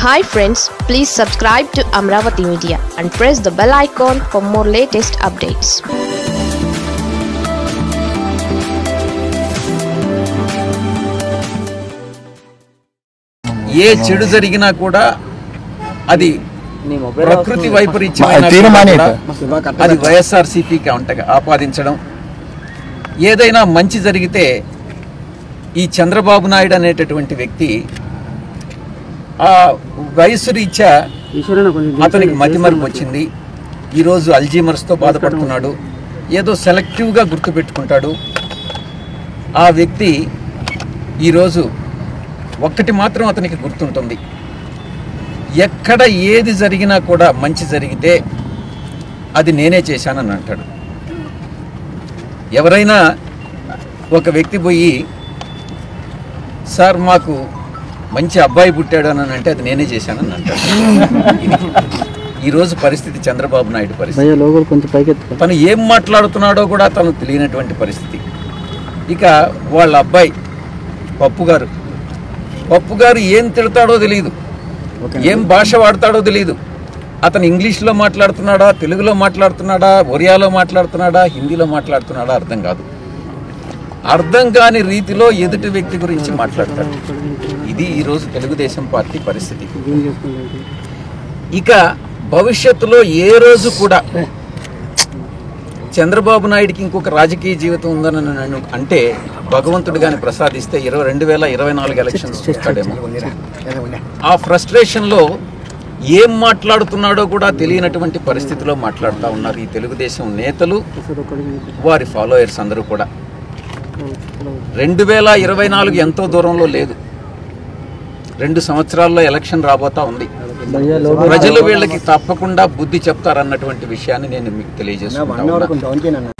Hi friends please subscribe to Amaravati media and press the bell icon for more latest updates ఏ చెడు జరిగినా కూడా అది ప్రకృతి వైపరీత్యమైన తీర్మానం కూడా అది వైఎస్ఆర్ సిపికి అంటగా ఆపాదించడం ఏదైనా మంచి జరిగితే ఈ చంద్రబాబు నాయుడు అనేటటువంటి వ్యక్తి ఆ వయసు రీత్యా అతనికి మతిమరుపు వచ్చింది ఈరోజు అల్జీమర్స్తో బాధపడుతున్నాడు ఏదో సెలెక్టివ్గా గుర్తుపెట్టుకుంటాడు ఆ వ్యక్తి ఈరోజు ఒక్కటి మాత్రం అతనికి గుర్తుంటుంది ఎక్కడ ఏది జరిగినా కూడా మంచి జరిగితే అది నేనే చేశానని అంటాడు ఎవరైనా ఒక వ్యక్తి పోయి సార్ మాకు మంచి అబ్బాయి పుట్టాడు అని అంటే అది నేనే చేశానని అంటాడు ఇది ఈరోజు పరిస్థితి చంద్రబాబు నాయుడు పరిస్థితి భయ్యా లోగోలు కొంచెం పైకెత్తు తను ఏం మాట్లాడుతున్నాడో కూడా తను తెలియనటువంటి పరిస్థితి ఇక వాళ్ళ అబ్బాయి పప్పు గారు పప్పు గారు ఏం తిడతాడో తెలియదు ఏం భాష వాడతాడో తెలియదు అతను ఇంగ్లీష్లో మాట్లాడుతున్నాడా తెలుగులో మాట్లాడుతున్నాడా ఒరియాలో మాట్లాడుతున్నాడా హిందీలో మాట్లాడుతున్నాడా అర్థం కాదు అర్థం కాని రీతిలో ఎదుటి వ్యక్తి గురించి మాట్లాడతాడు ఇది ఈరోజు తెలుగుదేశం పార్టీ పరిస్థితి ఇక భవిష్యత్తులో ఏ రోజు కూడా చంద్రబాబు నాయుడికి ఇంకొక రాజకీయ జీవితం ఉందని నన్ను అంటే భగవంతుడు గాని ప్రసాదిస్తే ఇరవై రెండు వేల ఇరవై నాలుగు ఎలక్షన్స్ చూస్తాడేమో ఆ ఫ్రస్ట్రేషన్లో ఏం మాట్లాడుతున్నాడో కూడా తెలియనటువంటి పరిస్థితిలో మాట్లాడుతూ ఉన్నారు ఈ తెలుగుదేశం నేతలు వారి ఫాలోయర్స్ అందరూ కూడా రెండు వేల ఇరవై నాలుగు ఎంతో దూరంలో లేదు రెండు సంవత్సరాల్లో ఎలక్షన్ రాబోతా ఉంది భయ్యా లోగో ప్రజలు వీళ్ళకి తప్పకుండా బుద్ధి చెప్తారన్నటువంటి విషయాన్ని నేను మీకు తెలియజేసుకుంటా ఉన్నా.